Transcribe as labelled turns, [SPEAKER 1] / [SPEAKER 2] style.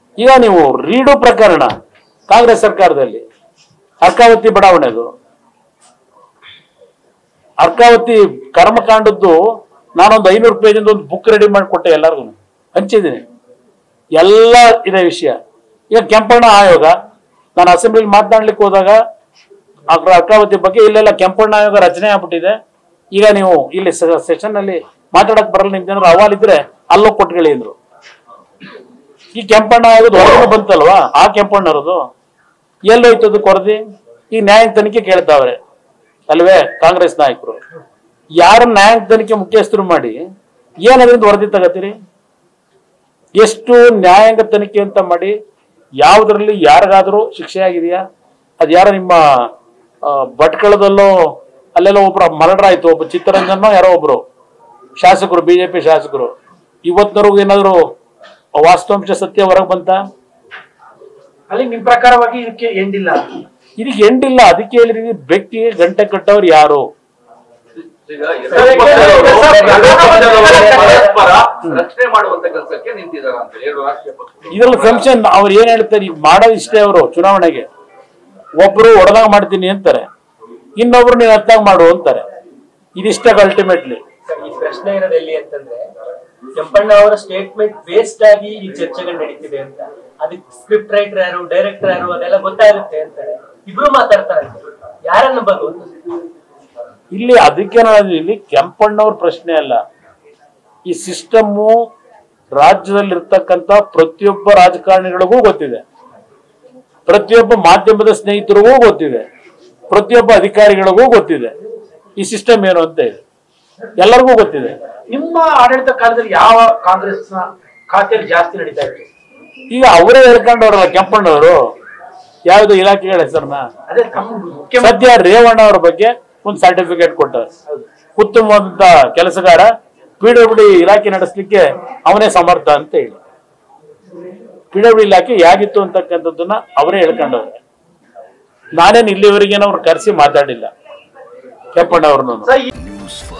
[SPEAKER 1] ಈಗ ನೀವು ರೀಡು ಪ್ರಕರಣ ಕಾಂಗ್ರೆಸ್ ಸರ್ಕಾರದಲ್ಲಿ ಅರ್ಕಾವತಿ ಬಡಾವಣೆದು ಅರ್ಕಾವತಿ ಕರ್ಮಕಾಂಡದ್ದು ನಾನೊಂದು ಐನೂರು ಪೇಜಿಂದ ಒಂದು ಬುಕ್ ರೆಡಿ ಮಾಡಿಕೊಟ್ಟೆ ಎಲ್ಲರಿಗೂ ಹಂಚಿದ್ದೀನಿ ಎಲ್ಲ ಇದೆ ವಿಷಯ ಈಗ ಕೆಂಪಣ್ಣ ಆಯೋಗ ನಾನು ಅಸೆಂಬ್ಲಿಲಿ ಮಾತನಾಡ್ಲಿಕ್ಕೆ ಹೋದಾಗ ಅಕ್ರ- ಅರ್ಕಾವತಿ ಬಗ್ಗೆ ಇಲ್ಲೆಲ್ಲ ಕೆಂಪಣ್ಣ ಆಯೋಗ ರಚನೆ ಆಗ್ಬಿಟ್ಟಿದೆ ಈಗ ನೀವು ಇಲ್ಲಿ ಸೆಷನ್ ಅಲ್ಲಿ ಮಾತಾಡಕ್ ಬರಲ್ಲ ನಿಮ್ ಜನರು ಅಹವಾಲಿದ್ರೆ ಅಲ್ಲೋಗಿ ಕೊಟ್ಕೊಳ್ಳಿ ಅಂದ್ರು ಈ ಕೆಂಪಣ್ಣ ಆಯೋಗದ ಹೊರಗಡೆ ಬಂತಲ್ವಾ ಆ ಕೆಂಪಣ್ಣರದು ಎಲ್ಲೋಯ್ತು ಅದು ಕೊರದಿ ಈ ನ್ಯಾಯ ತನಿಖೆ ಕೇಳ್ತಾವ್ರೆ ಅಲ್ವೇ ಕಾಂಗ್ರೆಸ್ ನಾಯಕರು ಯಾರ ನ್ಯಾಯ ತನಿಖೆ ಮುಖ್ಯಸ್ಥರು ಮಾಡಿ ಏನದ್ರಿಂದ ವರದಿ ತಗತ್ತೀರಿ ಎಷ್ಟು ನ್ಯಾಯಾಂಗ ತನಿಖೆ ಅಂತ ಮಾಡಿ ಯಾವುದರಲ್ಲಿ ಯಾರಿಗಾದ್ರೂ ಶಿಕ್ಷೆ ಆಗಿದೆಯಾ ಅದು ಯಾರೋ ನಿಮ್ಮ ಆ, ಭಟ್ಕಳದಲ್ಲೋ ಅಲ್ಲೆಲ್ಲ ಒಬ್ರು ಮರ್ಡರ್ ಆಯ್ತು ಒಬ್ಬ ಚಿತ್ತರಂಜನ್ ಯಾರೋ ಒಬ್ರು ಶಾಸಕರು ಬಿಜೆಪಿ ಶಾಸಕರು ಇವತ್ತಿನವರೆಗೂ ಏನಾದ್ರು ವಾಸ್ತವಾಂಶ ಸತ್ಯ ಹೊರಗೆ ಬಂತ
[SPEAKER 2] ಅಲ್ಲಿ ನಿಮ್ ಪ್ರಕಾರವಾಗಿ ಇದಕ್ಕೆ ಎಂಡಿಲ್ಲ
[SPEAKER 1] ಇದಕ್ಕೆ ಎಂಡಿಲ್ಲ ಅದಕ್ಕೆ ಹೇಳಿದೀನಿ ಬೆಕ್ಕಿಗೆ ಗಂಟೆ ಕಟ್ಟವ್ರು ಯಾರು
[SPEAKER 3] ಈಗ ಎರಡು ಪಕ್ಷಗಳು ಪರಸ್ಪರ ರಕ್ಷಣೆ ಮಾಡುವಂತ ಕೆಲಸಕ್ಕೆ ನಿಂತಿದ್ದಾರೆ ಅಂತ ಎರಡು ರಾಷ್ಟ್ರೀಯ ಪಕ್ಷಗಳು
[SPEAKER 1] ಇದ್ರಲ್ಲಿ ಫಂಕ್ಷನ್ ಅವ್ರು ಏನ್ ಹೇಳ್ತಾರೆ ಈಗ ಮಾಡೋದು ಇಷ್ಟೇ ಅವರು ಚುನಾವಣೆಗೆ ಒಬ್ರು ಹೊಡೆದಾಗ ಮಾಡ್ತೀನಿ ಅಂತಾರೆ ಇನ್ನೊಬ್ರು ನೀನ್ ಹತ್ತಾಗ ಮಾಡು ಅಂತಾರೆ ಇದಿಷ್ಟ ಅಲ್ಟಿಮೇಟ್ಲಿ
[SPEAKER 4] ಸರ್, ಈ ಪ್ರಶ್ನೆ ಇರೋದು ಎಲ್ಲಿ ಅಂತಂದ್ರೆ ಕೆಂಪಣ್ಣ ಅವರ ಸ್ಟೇಟ್ಮೆಂಟ್ ಬೇಸ್ಡ್ ಆಗಿ ಈ ಚರ್ಚೆಗಳು ನಡೀತಿದೆ ಅಂತ ಅದಕ್ಕೆ ಸ್ಕ್ರಿಪ್ಟ್ ರೈಟರ್ ಯಾರು ಡೈರೆಕ್ಟರ್ ಯಾರು ಅದೆಲ್ಲ ಗೊತ್ತಾಗುತ್ತೆ ಅಂತಾರೆ ಇಬ್ರು ಮಾತಾಡ್ತಾರಂತೆ ಯಾರನ್ನ ಬರು
[SPEAKER 1] ಇಲ್ಲಿ ಅದಕ್ಕೆ ನಾನು ಇಲ್ಲಿ ಕೆಂಪಣ್ಣವ್ರ ಪ್ರಶ್ನೆ ಅಲ್ಲ ಈ ಸಿಸ್ಟಮ್ಮು ರಾಜ್ಯದಲ್ಲಿರ್ತಕ್ಕಂಥ ಪ್ರತಿಯೊಬ್ಬ ರಾಜಕಾರಣಿಗಳಿಗೂ ಗೊತ್ತಿದೆ ಪ್ರತಿಯೊಬ್ಬ ಮಾಧ್ಯಮದ ಸ್ನೇಹಿತರಿಗೂ ಗೊತ್ತಿದೆ ಪ್ರತಿಯೊಬ್ಬ ಅಧಿಕಾರಿಗಳಿಗೂ ಗೊತ್ತಿದೆ ಈ ಸಿಸ್ಟಮ್ ಏನು ಅಂತ ಇದೆ ಎಲ್ಲರಿಗೂ ಗೊತ್ತಿದೆ
[SPEAKER 2] ನಿಮ್ಮ ಆಡಳಿತ ಕಾಲದಲ್ಲಿ ಯಾವ ಕಾಂಗ್ರೆಸ್ನ ಖಾತೆಯಲ್ಲಿ ಜಾಸ್ತಿ ನಡೀತಾ ಇತ್ತು
[SPEAKER 1] ಈಗ ಅವರೇ ಹೇಳ್ಕೊಂಡವ್ರಲ್ಲ ಕೆಂಪಣ್ಣವರು ಯಾವ್ದು ಇಲಾಖೆಗಳ ಹೆಸರನ್ನ
[SPEAKER 2] ಅದೇ ತಮ್ಮ ಮುಖ್ಯಮಂತ್ರಿ
[SPEAKER 1] ಸದ್ಯ ರೇವಣ್ಣ ಅವ್ರ ಬಗ್ಗೆ ಒಂದು ಸರ್ಟಿಫಿಕೇಟ್ ಕೊಟ್ಟಾರೆ ಉತ್ತಮವಾದಂತ ಕೆಲಸಗಾರ ಪಿಡಬ್ಲ್ಯೂ ಇಲಾಖೆ ನಡೆಸಲಿಕ್ಕೆ ಅವನೇ ಸಮರ್ಥ ಅಂತ ಹೇಳಿ ಪಿಡಬ್ಲ್ಯೂ ಇಲಾಖೆ ಯಾಗಿತ್ತು ಅಂತಕ್ಕಂಥದ್ದನ್ನ ಅವರೇ ಹೇಳ್ಕೊಂಡವ್ರೆ ನಾನೇನು ಇಲ್ಲಿವರೆಗೇನೋ ಅವ್ರು ಕರೆಸಿ ಮಾತಾಡಿಲ್ಲ ಕೆಂಪಣ್ಣ ಅವ್ರನ್ನು
[SPEAKER 2] ಸರ್, ಈ
[SPEAKER 5] ನ್ಯೂಸ್ ಫಸ್ಟ್